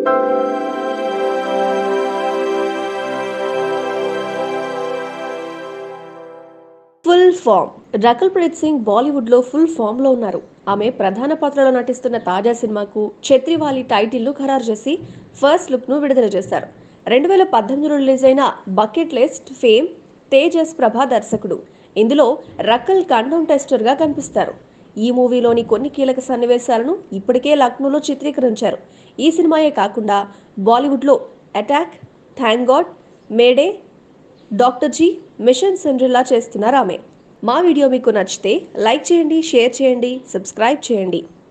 full form Rakul Preet Singh Bollywood లో full form లో ఉన్నారు ఆమె ప్రధాన పాత్రలో నటిస్తున్న తాజా సినిమాకు ఛత్రివాలి టైటిల్ ను ఖరారు చేసి ఫస్ట్ లుక్ ను విడుదల చేశారు రెండు వేల పద్దెనిమిదిలో రిలీజ్ అయిన బకెట్ లిస్ట్ ఫేమ్ తేజస్ ప్రభా దర్శకుడు ఇందులో రకల్ కండోమ్ టెస్టర్ గా కనిపిస్తారు ఈ మూవీలోని కొన్ని కీలక సన్నివేశాలను ఇప్పటికే లక్నోలో చిత్రీకరించారు ఈ సినిమాయే కాకుండా బాలీవుడ్లో attack thank God mayday doctor G mission Cinderella చేస్తున్నారు ఆమె మా వీడియో మీకు నచ్చితే లైక్ చేయండి షేర్ చేయండి సబ్స్క్రైబ్ చేయండి